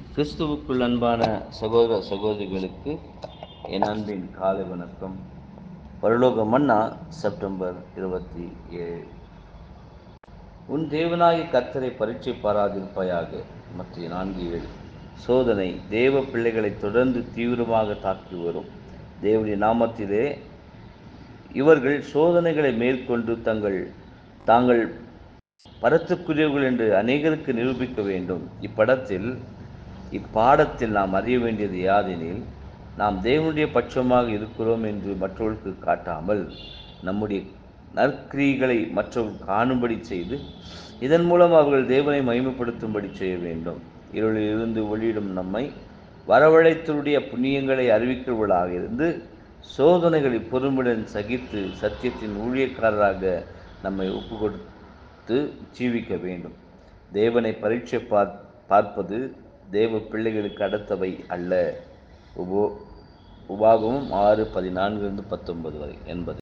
கிறிஸ்துவுக்குள் அன்பான சகோதர சகோதரிகளுக்கு என் அன்பின் காலை வணக்கம் பரலோக மன்னா செப்டம்பர் இருபத்தி ஏழு உன் தேவனாகிய கர்த்தரை பரீட்சை பாராதிருப்பாயாக மற்ற நான்கு ஏழு சோதனை தேவ பிள்ளைகளை தொடர்ந்து தீவிரமாக தாக்கி வரும் தேவனுடைய நாமத்திலே இவர்கள் சோதனைகளை மேற்கொண்டு தங்கள் தாங்கள் பரத்துக்குரியவர்கள் என்று அநேகருக்கு நிரூபிக்க வேண்டும் இப்படத்தில் இப்பாடத்தில் நாம் அறிய வேண்டியது யாதெனில் நாம் தேவனுடைய பட்சமாக இருக்கிறோம் என்று மற்றவர்களுக்கு காட்டாமல் நம்முடைய நற்கிரிகளை மற்றவர்கள் காணும்படி செய்து இதன் மூலம் அவர்கள் தேவனை மகிமைப்படுத்தும்படி செய்ய வேண்டும் இருளில் இருந்து ஒளியிடும் நம்மை வரவழைத்தருடைய புண்ணியங்களை அறிவிக்கிறவர்களாக இருந்து சோதனைகளை பொறுமையுடன் சகித்து சத்தியத்தின் ஊழியக்காரராக நம்மை ஒப்பு கொடுத்து ஜீவிக்க வேண்டும் தேவனை பரீட்சை பார் பார்ப்பது தேவ பிள்ளைகளுக்கு அடுத்தவை அல்ல உபோ உபாகமும் ஆறு பதினான்கிலிருந்து பத்தொன்பது வரை என்பது